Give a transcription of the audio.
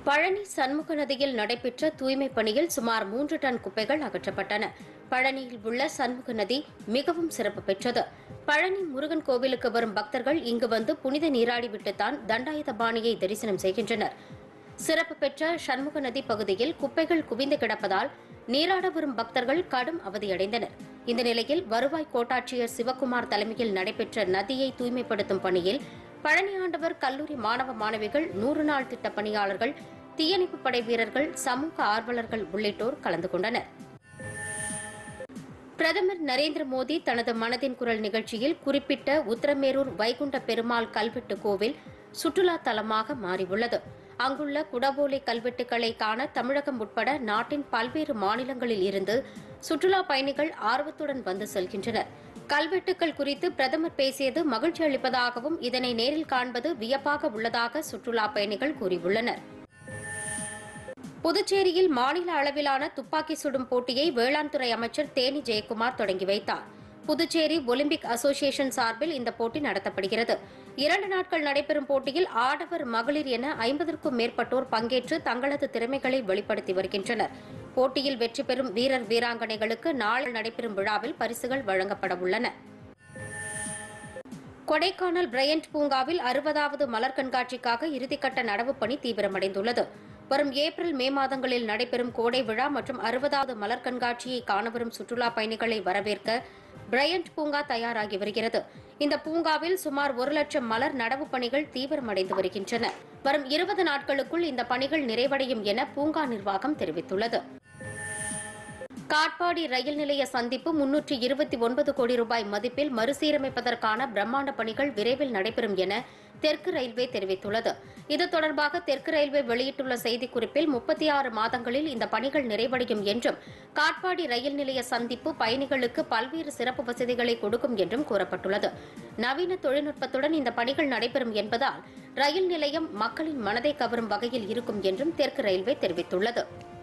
பழனி சண்முக நதியில் நடைபெற்ற தூய்மை பணியில் சுமார் மூன்று டன் குப்பைகள் அகற்றப்பட்டன பழனியில் உள்ள சண்முக நதி மிகவும் சிறப்பு பெற்றது பழனி முருகன் கோவிலுக்கு வரும் பக்தர்கள் இங்கு வந்து புனித நீராடிவிட்டுத்தான் தண்டாயுதபாணியை தரிசனம் செய்கின்றனர் சிறப்பு பெற்ற சண்முக நதி பகுதியில் குப்பைகள் குவிந்து கிடப்பதால் நீராட வரும் பக்தர்கள் கடும் அவதியடைந்தனர் இந்த நிலையில் வருவாய் கோட்டாட்சியர் சிவக்குமார் தலைமையில் நடைபெற்ற நதியை தூய்மைப்படுத்தும் பணியில் பழனி ஆண்டவர் கல்லூரி மாணவ மாணவிகள் நூறு நாள் திட்ட பணியாளர்கள் தீயணைப்பு படை வீரர்கள் சமூக ஆர்வலர்கள் உள்ளிட்டோர் கலந்து கொண்டனர் பிரதமர் நரேந்திர மோடி தனது மனதின் குரல் நிகழ்ச்சியில் குறிப்பிட்ட உத்தரமேரூர் வைகுண்ட பெருமாள் கல்வெட்டு கோவில் சுற்றுலா தலமாக மாறியுள்ளது அங்குள்ள குடபோலை கல்வெட்டுகளை காண தமிழகம் உட்பட நாட்டின் பல்வேறு மாநிலங்களில் இருந்து சுற்றுலா பயணிகள் ஆர்வத்துடன் வந்து செல்கின்றனர் கல்வெட்டுக்கள் குறித்து பிரதமர் பேசியது மகிழ்ச்சி அளிப்பதாகவும் இதனை நேரில் காண்பது வியப்பாக உள்ளதாக சுற்றுலா பயணிகள் கூறியுள்ளனர் புதுச்சேரியில் மாநில அளவிலான துப்பாக்கி சுடும் போட்டியை வேளாண் துறை அமைச்சர் தேனி ஜெயக்குமார் தொடங்கி வைத்தார் புதுச்சேரி ஒலிம்பிக் அசோசியேஷன் சார்பில் இந்த போட்டி நடத்தப்படுகிறது இரண்டு நாட்கள் நடைபெறும் போட்டியில் ஆடவர் மகளிர் என ஐம்பதற்கும் மேற்பட்டோர் பங்கேற்று தங்களது திறமைகளை வெளிப்படுத்தி வருகின்றனர் போட்டியில் வெற்றி பெறும் வீரர் வீராங்கனைகளுக்கு நாளை நடைபெறும் விழாவில் பரிசுகள் வழங்கப்பட உள்ளன கொடைக்கானல் பிரையண்ட் பூங்காவில் அறுபதாவது மலர் கண்காட்சிக்காக இறுதிக்கட்ட நடவுப் பணி தீவிரமடைந்துள்ளது வரும் ஏப்ரல் மே மாதங்களில் நடைபெறும் கோடை விழா மற்றும் அறுபதாவது மலர் கண்காட்சியை காணவரும் சுற்றுலா பயணிகளை வரவேற்க பிரையண்ட் பூங்கா தயாராகி வருகிறது இந்த பூங்காவில் சுமார் ஒரு லட்சம் மலர் நடவுப் பணிகள் தீவிரமடைந்து வருகின்றன வரும் இருபது நாட்களுக்குள் இந்த பணிகள் நிறைவடையும் என பூங்கா நிர்வாகம் தெரிவித்துள்ளது காட்பாடி ரயில் நிலைய சந்திப்பு முன்னூற்றி இருபத்தி ஒன்பது கோடி ரூபாய் மதிப்பில் மறுசீரமைப்பதற்கான பிரம்மாண்ட பணிகள் விரைவில் நடைபெறும் என தெற்கு ரயில்வே தெரிவித்துள்ளது இது தொடர்பாக தெற்கு ரயில்வே வெளியிட்டுள்ள செய்திக்குறிப்பில் முப்பத்தி ஆறு மாதங்களில் இந்த பணிகள் நிறைவடையும் என்றும் காட்பாடி ரயில் நிலைய சந்திப்பு பயணிகளுக்கு பல்வேறு சிறப்பு வசதிகளை கொடுக்கும் என்றும் கூறப்பட்டுள்ளது நவீன தொழில்நுட்பத்துடன் இந்த பணிகள் நடைபெறும் என்பதால் ரயில் நிலையம் மக்களின் மனதை கவரும் வகையில் இருக்கும் என்றும் தெற்கு ரயில்வே தெரிவித்துள்ளது